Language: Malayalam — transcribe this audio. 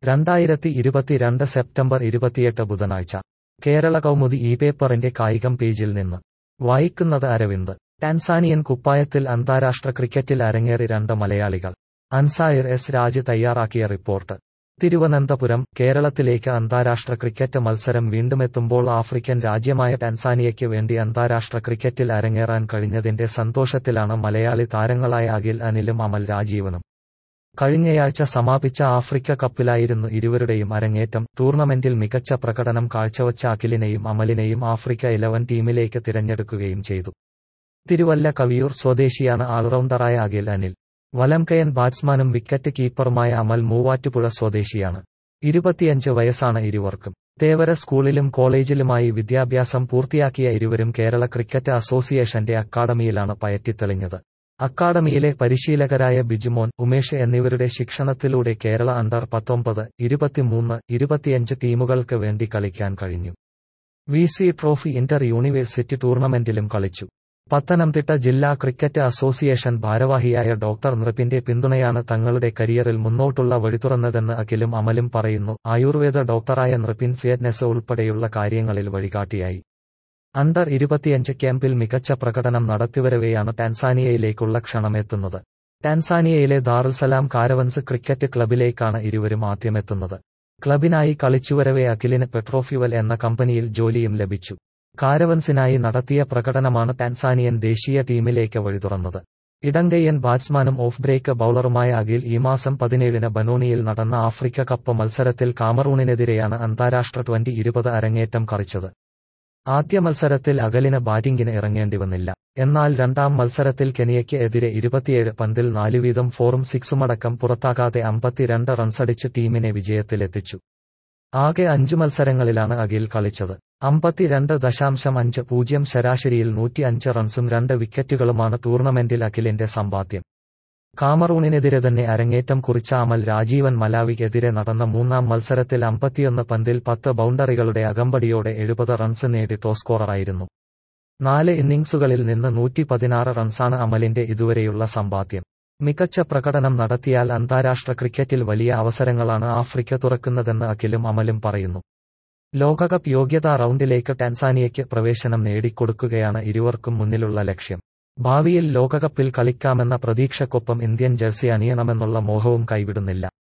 രണ്ടായിരത്തി ഇരുപത്തിരണ്ട് സെപ്റ്റംബർ ഇരുപത്തിയെട്ട് ബുധനാഴ്ച കേരള കൗമുദി ഈ പേപ്പറിന്റെ കായികം പേജിൽ നിന്ന് വായിക്കുന്നത് അരവിന്ദ് ടാൻസാനിയൻ കുപ്പായത്തിൽ അന്താരാഷ്ട്ര ക്രിക്കറ്റിൽ അരങ്ങേറി രണ്ട് മലയാളികൾ അൻസായർ എസ് രാജ് തയ്യാറാക്കിയ റിപ്പോർട്ട് തിരുവനന്തപുരം കേരളത്തിലേക്ക് അന്താരാഷ്ട്ര ക്രിക്കറ്റ് മത്സരം വീണ്ടുമെത്തുമ്പോൾ ആഫ്രിക്കൻ രാജ്യമായ ടാൻസാനിയയ്ക്ക് വേണ്ടി അന്താരാഷ്ട്ര ക്രിക്കറ്റിൽ അരങ്ങേറാൻ കഴിഞ്ഞതിന്റെ സന്തോഷത്തിലാണ് മലയാളി താരങ്ങളായ അഖിൽ അനിലും അമൽ രാജീവനും കഴിഞ്ഞയാഴ്ച സമാപിച്ച ആഫ്രിക്ക കപ്പിലായിരുന്നു ഇരുവരുടെയും അരങ്ങേറ്റം ടൂർണമെന്റിൽ മികച്ച പ്രകടനം കാഴ്ചവച്ച അഖിലിനെയും അമലിനെയും ആഫ്രിക്ക ഇലവൻ ടീമിലേക്ക് തിരഞ്ഞെടുക്കുകയും ചെയ്തു തിരുവല്ല കവിയൂർ സ്വദേശിയാണ് ആൾറൗണ്ടറായ അഖിൽ അനിൽ വലംകയൻ ബാറ്റ്സ്മാനും വിക്കറ്റ് കീപ്പറുമായ അമൽ മൂവാറ്റുപുഴ സ്വദേശിയാണ് ഇരുപത്തിയഞ്ച് വയസ്സാണ് ഇരുവർക്കും തേവര സ്കൂളിലും കോളേജിലുമായി വിദ്യാഭ്യാസം പൂർത്തിയാക്കിയ ഇരുവരും കേരള ക്രിക്കറ്റ് അസോസിയേഷന്റെ അക്കാദമിയിലാണ് പയറ്റിത്തെളിഞ്ഞത് അക്കാദമിയിലെ പരിശീലകരായ ബിജുമോൻ ഉമേഷ് എന്നിവരുടെ ശിക്ഷണത്തിലൂടെ കേരള അണ്ടർ പത്തൊമ്പത് ഇരുപത്തിമൂന്ന് ഇരുപത്തിയഞ്ച് ടീമുകൾക്ക് വേണ്ടി കളിക്കാൻ കഴിഞ്ഞു V C trophy inter university ടൂർണമെന്റിലും കളിച്ചു പത്തനംതിട്ട ജില്ലാ ക്രിക്കറ്റ് അസോസിയേഷൻ ഭാരവാഹിയായ ഡോക്ടർ നൃപിന്റെ പിന്തുണയാണ് തങ്ങളുടെ കരിയറിൽ മുന്നോട്ടുള്ള വഴിതുറന്നതെന്ന് അഖിലും അമലും പറയുന്നു ആയുർവേദ ഡോക്ടറായ നൃപിൻ ഫിയറ്റ്നെസ് ഉൾപ്പെടെയുള്ള കാര്യങ്ങളിൽ വഴികാട്ടിയായി അണ്ടർ ഇരുപത്തിയഞ്ച് ക്യാമ്പിൽ മികച്ച പ്രകടനം നടത്തിവരവെയാണ് ടാൻസാനിയയിലേക്കുള്ള ക്ഷണമെത്തുന്നത് ടാൻസാനിയയിലെ ദാറുൽസലാം കാരവൻസ് ക്രിക്കറ്റ് ക്ലബിലേക്കാണ് ഇരുവരും ആദ്യമെത്തുന്നത് ക്ലബിനായി കളിച്ചുവരവെ അഖിലിന് പെട്രോഫ്യുവൽ എന്ന കമ്പനിയിൽ ജോലിയും ലഭിച്ചു കാരവൻസിനായി നടത്തിയ പ്രകടനമാണ് ടാൻസാനിയൻ ദേശീയ ടീമിലേക്ക് വഴിതുറന്നത് ഇടങ്കയ്യൻ ബാറ്റ്സ്മാനും ഓഫ് ബ്രേക്ക് ബൌളറുമായ അഖിൽ ഈ മാസം പതിനേഴിന് ബനോണിയിൽ നടന്ന ആഫ്രിക്ക കപ്പ് മത്സരത്തിൽ കാമറൂണിനെതിരെയാണ് അന്താരാഷ്ട്ര ട്വന്റി ഇരുപത് അരങ്ങേറ്റം കറിച്ചത് ആദ്യ മത്സരത്തിൽ അകലിന് ബാറ്റിംഗിന് ഇറങ്ങേണ്ടി വന്നില്ല എന്നാൽ രണ്ടാം മത്സരത്തിൽ കെനിയയ്ക്ക് എതിരെ ഇരുപത്തിയേഴ് പന്തിൽ നാല് വീതം ഫോറും സിക്സുമടക്കം പുറത്താകാതെ അമ്പത്തിരണ്ട് റൺസടിച്ച് ടീമിനെ വിജയത്തിലെത്തിച്ചു ആകെ അഞ്ചു മത്സരങ്ങളിലാണ് അഖിൽ കളിച്ചത് അമ്പത്തിരണ്ട് ദശാംശം അഞ്ച് പൂജ്യം ശരാശരിയിൽ നൂറ്റി അഞ്ച് റൺസും രണ്ട് വിക്കറ്റുകളുമാണ് ടൂർണമെന്റിൽ അഖിലിന്റെ സമ്പാദ്യം കാമറൂണിനെതിരെ തന്നെ അരങ്ങേറ്റം കുറിച്ച അമൽ രാജീവൻ മലാവിക്കെതിരെ നടന്ന മൂന്നാം മത്സരത്തിൽ അമ്പത്തിയൊന്ന് പന്തിൽ പത്ത് ബൌണ്ടറികളുടെ അകമ്പടിയോടെ എഴുപത് റൺസ് നേടി ടോസ്കോററായിരുന്നു നാല് ഇന്നിംഗ്സുകളിൽ നിന്ന് നൂറ്റി പതിനാറ് റൺസാണ് അമലിന്റെ ഇതുവരെയുള്ള സമ്പാദ്യം മികച്ച പ്രകടനം നടത്തിയാൽ അന്താരാഷ്ട്ര ക്രിക്കറ്റിൽ വലിയ അവസരങ്ങളാണ് ആഫ്രിക്ക തുറക്കുന്നതെന്ന് അഖിലും അമലും പറയുന്നു ലോകകപ്പ് യോഗ്യതാ റൗണ്ടിലേക്ക് ടാൻസാനിയയ്ക്ക് പ്രവേശനം നേടിക്കൊടുക്കുകയാണ് ഇരുവർക്കും മുന്നിലുള്ള ലക്ഷ്യം ഭാവിയിൽ ലോകകപ്പിൽ കളിക്കാമെന്ന പ്രതീക്ഷയ്ക്കൊപ്പം ഇന്ത്യൻ ജേഴ്സി അണിയണമെന്നുള്ള മോഹവും കൈവിടുന്നില്ല